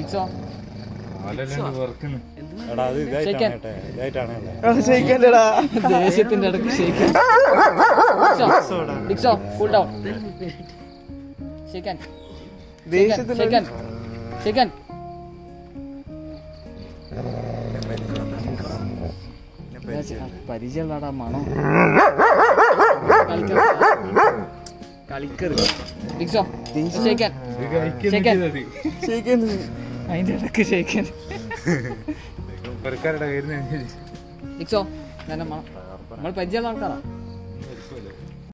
ഡിക്സോ എടാ അത് ഇതായിട്ടാണ് കേട്ടോ ഇതായിട്ടാണ് ഉള്ളത്. ക്ഷയിക്കണ്ടടാ ദേഷ്യത്തിന്റെ ഇടയ്ക്ക് ഷെയ്ക്കാൻ ഡിക്സോ കൂൾ ഡൗൺ ഷെയ്ക്കാൻ ദേഷ്യത്തിന് ഷെയ്ക്കാൻ ഷെയ്ക്കാൻ പരിചയമുള്ളടാ മണോ കളിക്കരുത് ഡിക്സോ ഷെയ്ക്കാൻ ഷെയ്ക്കാൻ ക്ഷയിക്കുന്നു അതിന്റെ ഇടയ്ക്ക് ഷെയ്ക്കാൻ പെരക്കാരുടെ കയ്യിൽ നിന്ന് ഡിക്സോ തന്നെ മണം നമ്മൾ പരിചയമുള്ള ആൾക്കാരാ